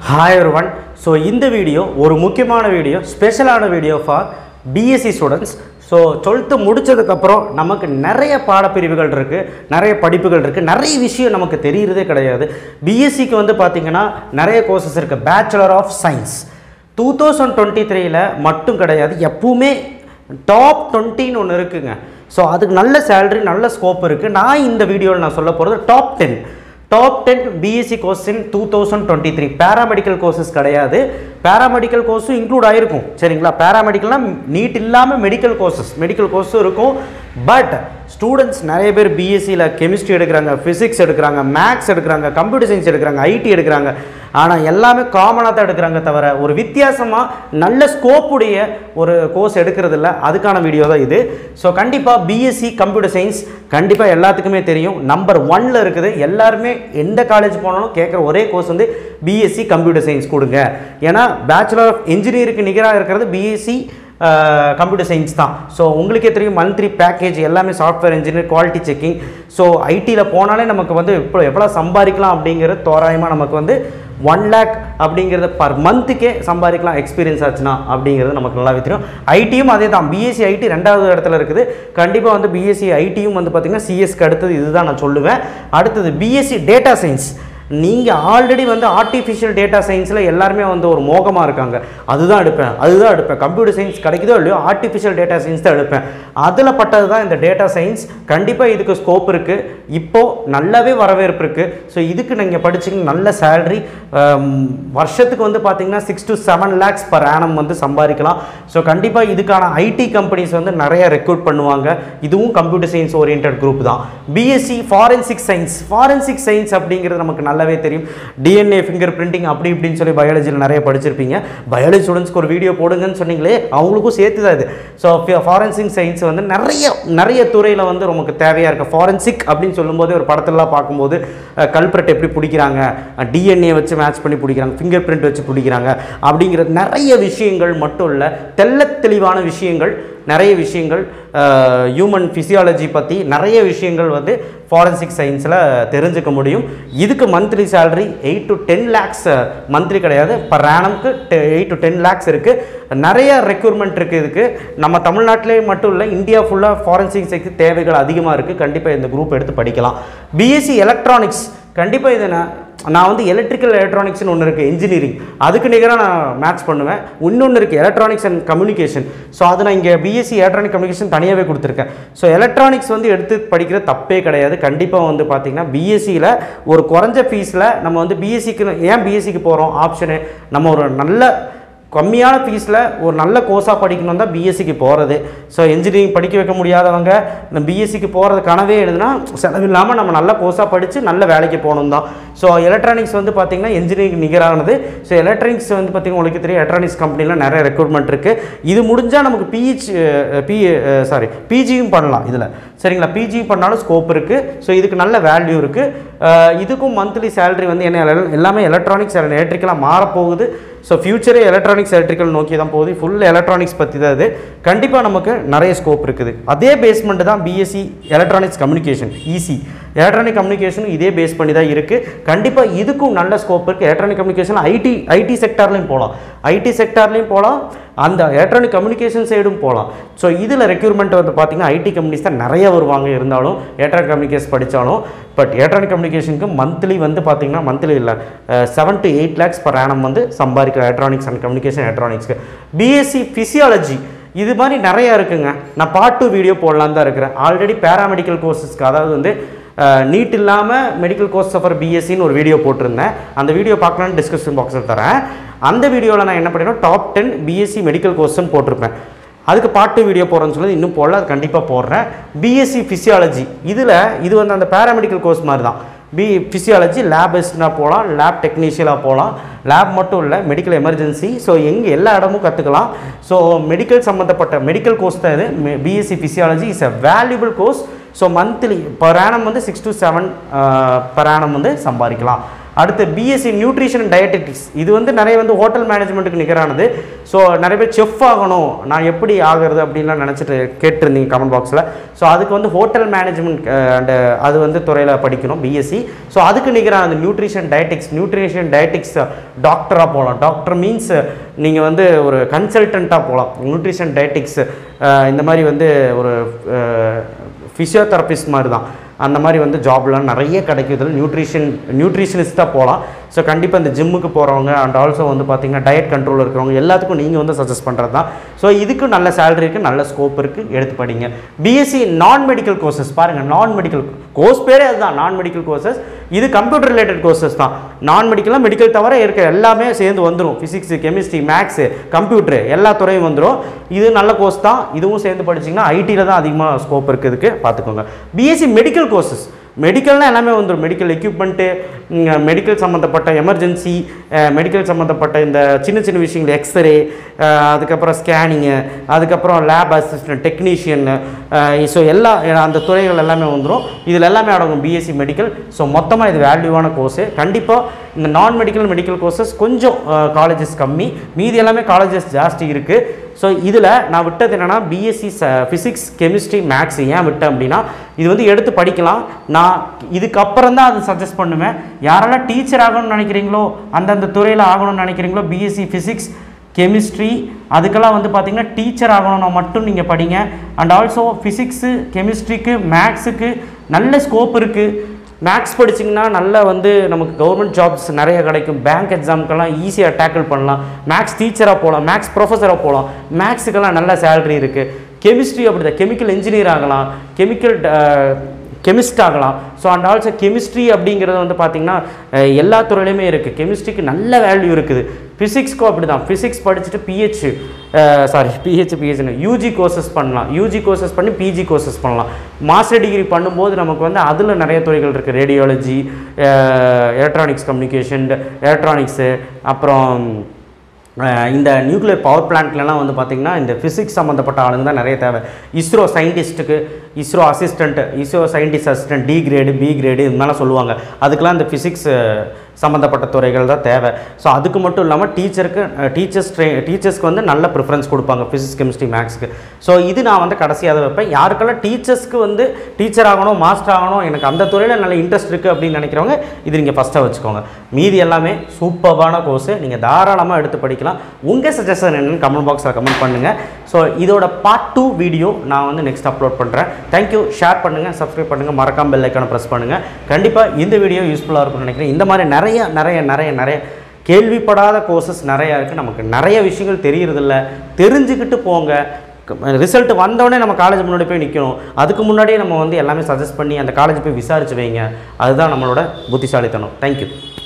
hi one so இந்த video ஒரு முக்கியமான வீடியோ ஸ்பெஷலான video for BSc students so twelfth முடிச்சதுக்கப்புறம் நமக்கு நிறைய பாடப்பிரிவுகள் இருக்குது நிறைய படிப்புகள் இருக்குது நிறைய விஷயம் நமக்கு தெரியறதே கிடையாது பிஎஸ்சிக்கு வந்து பார்த்திங்கன்னா நிறைய கோர்சஸ் இருக்குது bachelor of science two thousand twenty த்ரீல மட்டும் கிடையாது எப்பவுமே டாப் டுவெண்ட்டின்னு ஒன்று இருக்குங்க ஸோ அதுக்கு நல்ல சேலரி நல்ல ஸ்கோப் இருக்குது நான் இந்த வீடியோவில் நான் சொல்ல போகிறது top ten top ten BSc course in two thousand twenty three paramedical courses கிடையாது பேராமெடிக்கல் கோர்ஸும் இன்க்ளூட் ஆகிருக்கும் சரிங்களா பேராமெடிக்கல்னால் நீட் இல்லாமல் மெடிக்கல் கோர்சஸ் மெடிக்கல் கோர்ஸும் இருக்கும் பட் ஸ்டூடெண்ட்ஸ் நிறைய பேர் பிஎஸ்சியில் கெமிஸ்ட்ரி எடுக்கிறாங்க ஃபிசிக்ஸ் எடுக்கிறாங்க மேக்ஸ் எடுக்கிறாங்க கம்ப்யூட்டர் சயின்ஸ் எடுக்கிறாங்க ஐடி எடுக்கிறாங்க ஆனால் எல்லாமே காமனாக தான் எடுக்கிறாங்க தவிர ஒரு வித்தியாசமாக நல்ல ஸ்கோப் உடைய ஒரு கோர்ஸ் எடுக்கிறது இல்ல அதுக்கான வீடியோ தான் இது ஸோ கண்டிப்பாக பிஎஸ்சி கம்ப்யூட்டர் சயின்ஸ் கண்டிப்பாக எல்லாத்துக்குமே தெரியும் நம்பர் ஒன்ல இருக்குது எல்லாருமே எந்த காலேஜ் போனாலும் கேட்குற ஒரே கோர்ஸ் வந்து பிஎஸ்சி கம்ப்யூட்டர் சயின்ஸ் கொடுங்க ஏன்னா பேச்சுலர் ஆஃப் இன்ஜினியருக்கு நிகராக இருக்கிறது பிஎஸ்சி கம்ப்யூட்டர் சயின்ஸ் தான் ஸோ உங்களுக்கே தெரியும் மந்த்லி பேக்கேஜ் எல்லாமே software engineer quality checking so ஐடியில் போனாலே நமக்கு வந்து இப்போ எவ்வளோ சம்பாதிக்கலாம் அப்படிங்கிறது தோராயமாக நமக்கு வந்து ஒன் லேக் அப்படிங்கிறத பர் மந்த்துக்கே சம்பாதிக்கலாம் எக்ஸ்பீரியன்ஸ் ஆச்சுன்னா அப்படிங்கிறது நமக்கு நல்லாவே தெரியும் ஐடியும் அதே தான் பிஎஸ்சி ஐடி ரெண்டாவது இடத்துல இருக்குது கண்டிப்பாக வந்து பிஎஸ்சி ஐடியும் வந்து பார்த்திங்கன்னா சிஎஸ்க்கு அடுத்தது இதுதான் நான் சொல்லுவேன் அடுத்தது பிஎஸ்சி டேட்டா சயின்ஸ் நீங்கள் ஆல்ரெடி வந்து ஆர்டிஃபிஷியல் டேட்டா சயின்ஸில் எல்லாருமே வந்து ஒரு மோகமாக இருக்காங்க அதுதான் எடுப்பேன் அதுதான் எடுப்பேன் கம்ப்யூட்டர் சயின்ஸ் கிடைக்குதோ இல்லையோ ஆர்டிஃபிஷியல் டேட்டா சயின்ஸ் தான் எடுப்பேன் அதில் பட்டது தான் இந்த டேட்டா சயின்ஸ் கண்டிப்பாக இதுக்கு ஸ்கோப் இருக்குது இப்போது நல்லாவே வரவேற்பு இருக்குது ஸோ இதுக்கு நீங்கள் படிச்சிங்கன்னா நல்ல சேலரி வருஷத்துக்கு வந்து பார்த்தீங்கன்னா six to seven lakhs per annum வந்து சம்பாதிக்கலாம் ஸோ கண்டிப்பாக இதுக்கான ஐடி கம்பெனிஸ் வந்து நிறைய ரெக்ரூட் பண்ணுவாங்க இதுவும் கம்ப்யூட்டர் சயின்ஸ் ஓரியன்ட் குரூப் தான் BSc forensic science forensic science அப்படிங்கிறது நமக்கு நல்லாவே தெரியும் டிஎன்ஏ ஃபிங்கர் பிரிண்டிங் அப்படி இப்படின்னு சொல்லி பயாலஜியில் நிறைய படிச்சிருப்பீங்க பயாலஜி ஸ்டூடெண்ட்ஸ்க்கு ஒரு வீடியோ போடுங்கன்னு சொன்னீங்களே அவங்களுக்கும் சேர்த்து தான் இது ஸோ ஃபாரன்சிக் சயின்ஸ் வந்து நிறைய நிறைய துறையில் வந்து நமக்கு தேவையாக இருக்குது ஃபாரன்சிக் அப்படின்னு சொல்லும்போது ஒரு படத்துலலாம் பார்க்கும்போது கல்பரட் எப்படி பிடிக்கிறாங்க டிஎன்ஏ வச்சு மேட்ச் பண்ணி பிடிக்கிறாங்க ஃபிங்கர் பிரிண்ட் வச்சு பிடிக்கிறாங்க அப்படிங்கிற நிறைய விஷயங்கள் மட்டும் இல்லை தெள்ளத் தெளிவான விஷயங்கள் நிறைய விஷயங்கள் ஹியூமன் ஃபிசியாலஜி பற்றி நிறைய விஷயங்கள் வந்து ஃபாரன்சிக் சயின்ஸில் தெரிஞ்சுக்க முடியும் இதுக்கு monthly salary eight to ten lakhs monthly கிடையாது பர் ஆனம்க்கு எயிட் டு டென் லேக்ஸ் இருக்குது நிறைய ரெக்யூர்மெண்ட் இருக்குது இதுக்கு நம்ம தமிழ்நாட்டிலே மட்டும் இல்லை இந்தியா ஃபுல்லாக ஃபாரன்சிக் சயின்ஸ் தேவைகள் அதிகமாக இருக்குது கண்டிப்பாக இந்த குரூப் எடுத்து படிக்கலாம் பிஎஸ்சி எலக்ட்ரானிக்ஸ் கண்டிப்பாக இதை நான் நான் வந்து எலக்ட்ரிக்கல் எலக்ட்ரானிக்ஸ்னு ஒன்று இருக்குது இன்ஜினியரிங் அதுக்கு நிகராக நான் மேட்ச் பண்ணுவேன் இன்னொன்று இருக்குது எலக்ட்ரானிக்ஸ் அண்ட் கம்யூனிகேஷன் ஸோ அது நான் இங்கே பிஎஸ்சி எலக்ட்ரானிக் கம்யூனிகேஷன் தனியாகவே கொடுத்துருக்கேன் ஸோ எலக்ட்ரானிக்ஸ் வந்து எடுத்து படிக்கிற தப்பே கிடையாது கண்டிப்பாக வந்து பார்த்திங்கன்னா பிஎஸ்சியில் ஒரு குறைஞ்ச ஃபீஸில் நம்ம வந்து பிஎஸ்சிக்கு ஏன் பிஎஸ்சிக்கு போகிறோம் ஆப்ஷனு நம்ம ஒரு நல்ல கம்மியான ஃபீஸில் ஒரு நல்ல கோர்ஸாக படிக்கணும் தான் பிஎஸ்சிக்கு போகிறது ஸோ இன்ஜினியரிங் படிக்க வைக்க முடியாதவங்க இந்த பிஎஸ்சிக்கு போகிறது கனவே எழுதுனா செலவில்லாமல் நம்ம நல்ல கோர்ஸாக படித்து நல்ல வேலைக்கு போகணும் தான் ஸோ எலக்ட்ரானிக்ஸ் வந்து பார்த்திங்கன்னா இன்ஜினியரிங் நிகரானது ஸோ எலக்ட்ரானிக்ஸ் வந்து பார்த்திங்கன்னா உங்களுக்கு தெரியும் எலக்ட்ரானிக்ஸ் கம்பெனியில் நிறைய ரெக்ரூட்மெண்ட் இருக்குது இது முடிஞ்சால் நமக்கு பிஹெச் பி சாரி பிஜியும் பண்ணலாம் இதில் சரிங்களா பிஜி பண்ணாலும் ஸ்கோப் இருக்குது ஸோ இதுக்கு நல்ல வேல்யூ இருக்குது இதுக்கும் மந்த்லி சேலரி வந்து என்ன எல்லாமே எலக்ட்ரானிக்ஸ் எலக்ட்ரிக்கலாக மாறப்போகுது ஸோ ஃபியூச்சரே எலக்ட்ரானிக்ஸ் எலக்ட்ரிக்கல் நோக்கி தான் போகுது ஃபுல் எலக்ட்ரானிக்ஸ் பற்றி தான் இது கண்டிப்பாக நமக்கு நிறைய ஸ்கோப் இருக்குது அதே பேஸ்மெண்ட் தான் BSc electronics communication easy electronic கம்யூனிகேஷனும் இதே பேஸ் பண்ணி தான் இருக்குது கண்டிப்பாக இதுக்கும் நல்ல ஸ்கோப் இருக்குது எலக்ட்ரானிக் கம்யூனிகேஷன் ஐடி ஐடி செக்டார்லையும் போகலாம் ஐடி செக்டார்லையும் போகலாம் அந்த எலக்ட்ரானிக் கம்யூனிகேஷன் சைடும் போகலாம் ஸோ இதில் ரெக்யூர்மெண்ட் வந்து பார்த்திங்கன்னா ஐடி கம்பெனிஸ் தான் நிறைய வருவாங்க இருந்தாலும் எலக்ட்ரானிக் கம்யூனிகேஷன் படித்தாலும் பட் எலக்ட்ரானிக் கம்யூனிகேஷனுக்கு மந்த்லி வந்து பார்த்திங்கன்னா மந்த்லி இல்லை seven to eight lakhs per annum வந்து சம்பாதிக்கிற எலக்ட்ரானிக்ஸ் அண்ட் கம்யூனிகேஷன் எலக்ட்ரானிக்ஸ்க்கு பிஎஸ்சி ஃபிசியாலஜி இது மாதிரி நிறையா இருக்குங்க நான் பார்ட் டூ வீடியோ போடலான்னு தான் இருக்கிறேன் ஆல்ரெடி பேராமெடிக்கல் கோர்சஸ்க்கு அதாவது வந்து நீட் இல்லாமல் மெடிக்கல் கோர்ஸ் சஃபர் பிஎஸ்சின்னு ஒரு வீடியோ போட்டிருந்தேன் அந்த வீடியோ பார்க்கலான்னு டிஸ்கிரிப்ஷன் பாக்ஸில் தரேன் அந்த வீடியோவில் நான் என்ன பண்ணிடுவேன் டாப் டென் பிஎஸ்சி மெடிக்கல் கோர்ஸ்னு போட்டிருப்பேன் அதுக்கு பாட்டு வீடியோ போடுறேன்னு சொல்லி இன்னும் போடல அது கண்டிப்பாக போடுறேன் பிஎஸ்சி ஃபிசியாலஜி இதில் இது வந்து அந்த பேராமெடிக்கல் கோர்ஸ் மாதிரி தான் பி ஃபிசியாலஜி லேபிஸ்டாக போகலாம் லேப் டெக்னீஷியலாக போகலாம் லேப் மட்டும் இல்லை மெடிக்கல் எமர்ஜென்சி ஸோ எங்கே எல்லா இடமும் கற்றுக்கலாம் ஸோ மெடிக்கல் சம்மந்தப்பட்ட மெடிக்கல் கோர்ஸ் தான் இது BSc physiology is a valuable course so monthly per annum வந்து six to seven per annum வந்து சம்பாதிக்கலாம் அடுத்து பிஎஸ்சி நியூட்ரிஷன் அண்ட் டயட்டெட்டிக்ஸ் இது வந்து நிறைய வந்து ஹோட்டல் மேனேஜ்மெண்ட்டுக்கு நிகரானது ஸோ நிறைய பேர் செஃப் ஆகணும் நான் எப்படி ஆகிறது அப்படின்லாம் நினச்சிட்டு கேட்டிருந்தீங்க கமெண்ட் பாக்ஸில் ஸோ அதுக்கு வந்து ஹோட்டல் மேனேஜ்மெண்ட் அண்ட் அது வந்து துறையில் படிக்கணும் பிஎஸ்சி ஸோ அதுக்கு நிகரானது நியூட்ரிஷன் டயட்டிக்ஸ் நியூட்ரிஷன் டயட்டிக்ஸ் டாக்டராக போகலாம் டாக்டர் மீன்ஸ் நீங்கள் வந்து ஒரு கன்சல்டண்ட்டாக போகலாம் நியூட்ரிஷன் டயட்டிக்ஸ் இந்த மாதிரி வந்து ஒரு ஃபிசியோதெரபிஸ்ட் மாதிரி தான் அந்த மாதிரி வந்து ஜாப்லாம் நிறைய கிடைக்குது நியூட்ரிஷன் நியூட்ரிஷனிஸ்ட்டாக போகலாம் ஸோ கண்டிப்பாக இந்த ஜிம்முக்கு போகிறவங்க அண்ட் ஆல்சோ வந்து பார்த்தீங்கன்னா டயட் கண்ட்ரோல் இருக்கிறவங்க எல்லாத்துக்கும் நீங்கள் வந்து சஜஸ்ட் பண்ணுறது தான் ஸோ இதுக்கு நல்ல சேலரி இருக்குது நல்ல ஸ்கோப் இருக்குது எடுத்து படிங்க பிஎஸ்சி நான் மெடிக்கல் கோர்சஸ் பாருங்கள் நான் மெடிக்கல் கோர்ஸ் பேரே அதுதான் நான் மெடிக்கல் கோர்சஸ் இது கம்ப்யூட்டர் ரிலேட்டட் கோர்சஸ் தான் நான் மெடிக்கலாக மெடிக்கல் தவிர இருக்க எல்லாமே சேர்ந்து வந்துடும் ஃபிசிக்ஸ் கெமிஸ்ட்ரி மேக்ஸு கம்ப்யூட்டர் எல்லா துறையும் வந்துடும் இது நல்ல கோர்ஸ் தான் இதுவும் சேர்ந்து படிச்சிங்கன்னா ஐடியில் தான் அதிகமாக ஸ்கோப் இருக்குதுக்கு பார்த்துக்கோங்க பிஎஸ்சி மெடிக்கல் கோர்சஸ் மெடிக்கல்னால் எல்லாமே வந்துடும் மெடிக்கல் எக்யூப்மெண்ட்டு மெடிக்கல் சம்மந்தப்பட்ட எமர்ஜென்சி மெடிக்கல் சம்மந்தப்பட்ட இந்த சின்ன சின்ன விஷயங்கள் எக்ஸ்ரே அதுக்கப்புறம் ஸ்கேனிங்கு அதுக்கப்புறம் லேப் அசிஸ்டன்ட் டெக்னீஷியன் ஸோ எல்லா அந்த துறைகள் எல்லாமே வந்துடும் இதில் எல்லாமே அடங்கும் பிஎஸ்சி மெடிக்கல் ஸோ மொத்தமாக இது வேல்யூவான கோர்ஸு கண்டிப்பாக இந்த நான் மெடிக்கல் மெடிக்கல் கோர்சஸ் கொஞ்சம் காலேஜஸ் கம்மி மீதி எல்லாமே காலேஜஸ் ஜாஸ்தி இருக்குது ஸோ இதில் நான் விட்டது என்னென்னா பிஎஸ்சி ஃபிசிக்ஸ் கெமிஸ்ட்ரி மேக்ஸ் ஏன் விட்டேன் அப்படின்னா இது வந்து எடுத்து படிக்கலாம் நான் இதுக்கப்புறம் தான் அது சஜஸ்ட் பண்ணுவேன் யாரெல்லாம் டீச்சர் ஆகணும்னு நினைக்கிறீங்களோ அந்தந்த துறையில் ஆகணும்னு நினைக்கிறீங்களோ பிஎஸ்சி ஃபிசிக்ஸ் கெமிஸ்ட்ரி அதுக்கெல்லாம் வந்து பார்த்தீங்கன்னா டீச்சர் ஆகணும்னா மட்டும் நீங்கள் படிங்க அண்ட் ஆல்சோ ஃபிசிக்ஸு கெமிஸ்ட்ரிக்கு மேக்ஸுக்கு நல்ல ஸ்கோப் இருக்குது மேக்ஸ் படிச்சிங்கன்னா நல்லா வந்து நமக்கு கவர்மெண்ட் ஜாப்ஸ் நிறைய கிடைக்கும் பேங்க் எக்ஸாமுக்கெல்லாம் ஈஸியாக டேக்கிள் பண்ணலாம் மேக்ஸ் டீச்சராக போகலாம் மேக்ஸ் ப்ரொஃபஸராக போகலாம் மேக்ஸுக்கெல்லாம் நல்ல சேலரி இருக்குது கெமிஸ்ட்ரி அப்படி தான் கெமிக்கல் இன்ஜினியர் ஆகலாம் கெமிக்கல் கெமிஸ்ட் ஆகலாம் ஸோ அண்ட் ஆல்சோ கெமிஸ்ட்ரி அப்படிங்கிறது வந்து பார்த்திங்கன்னா அஹ், எல்லா துறையிலையுமே இருக்குது கெமிஸ்ட்ரிக்கு நல்ல வேல்யூ இருக்குது ஃபிசிக்ஸ்க்கும் அப்படி தான் ஃபிசிக்ஸ் படிச்சுட்டு பிஹெச் சாரி பிஹெச் பிஹெச்னு யூஜி கோர்சஸ் பண்ணலாம் யூஜி கோர்சஸ் பண்ணி பிஜி கோர்சஸ் பண்ணலாம் மாஸ்டர் டிகிரி பண்ணும்போது நமக்கு வந்து அதில் நிறைய துறைகள் இருக்குது ரேடியாலஜி எலக்ட்ரானிக்ஸ் கம்யூனிகேஷன் எலக்ட்ரானிக்ஸு அப்புறம் அஹ் இந்த நியூக்ளியர் பவர் பிளான்ட்லலாம் வந்து பார்த்திங்கன்னா இந்த ஃபிசிக்ஸ் சம்மந்தப்பட்ட ஆளுங்க தான் நிறைய தேவை இஸ்ரோ சயின்டிஸ்ட்டுக்கு ISRO assistant ISRO scientist assistant D grade B grade இது மாதிரிலாம் சொல்லுவாங்க அதுக்கெலாம் இந்த ஃபிசிக்ஸ் சம்மந்தப்பட்ட துறைகள் தான் தேவை ஸோ அதுக்கு மட்டும் இல்லாமல் டீச்சருக்கு டீச்சர்ஸ் ட்ரெயின் டீச்சர்ஸ்க்கு வந்து நல்ல ப்ரிஃபரன்ஸ் கொடுப்பாங்க ஃபிசிக்ஸ் கெமிஸ்ட்ரி மேக்ஸுக்கு ஸோ இது நான் வந்து கடைசியாக வைப்பேன் யாருக்கெல்லாம் டீச்சர்ஸ்க்கு வந்து டீச்சர் ஆகணும் மாஸ்டர் ஆகணும் எனக்கு அந்த துறையில் நல்ல இன்ட்ரெஸ்ட் இருக்குது அப்படின்னு நினைக்கிறவங்க இது நீங்கள் ஃபஸ்ட்டாக வச்சுக்கோங்க மீதி எல்லாமே சூப்பர்பான கோர்ஸு நீங்கள் தாராளமாக எடுத்து படிக்கலாம் உங்கள் சஜஷன் என்னன்னு கமெண்ட் பாக்ஸில் கமெண்ட் பண்ணுங்கள் ஸோ இதோட பார்ட் டூ வீடியோ நான் வந்து நெக்ஸ்ட் அப்லோட் பண்ணுறேன் தேங்க்யூ ஷேர் பண்ணுங்கள் சப்ஸ்கிரைப் பண்ணுங்கள் மறக்காம பெல் ஐக்கானை ப்ரெஸ் பண்ணுங்கள் கண்டிப்பாக இந்த வீடியோ யூஸ்ஃபுல்லாக இருக்கும்னு நினைக்கிறேன் இந்த மாதிரி நிறைய நிறைய நிறைய நிறைய கேள்விப்படாத கோர்சஸ் நிறையா இருக்குது நமக்கு நிறைய விஷயங்கள் தெரியறதில்ல தெரிஞ்சுக்கிட்டு போங்க ரிசல்ட் வந்தோடனே நம்ம காலேஜ் முன்னாடி போய் நிற்கணும் அதுக்கு முன்னாடியே நம்ம வந்து எல்லாமே சஜஸ்ட் பண்ணி அந்த காலேஜ் போய் விசாரிச்சு வைங்க அதுதான் நம்மளோட புத்திசாலித்தனம் தேங்க்யூ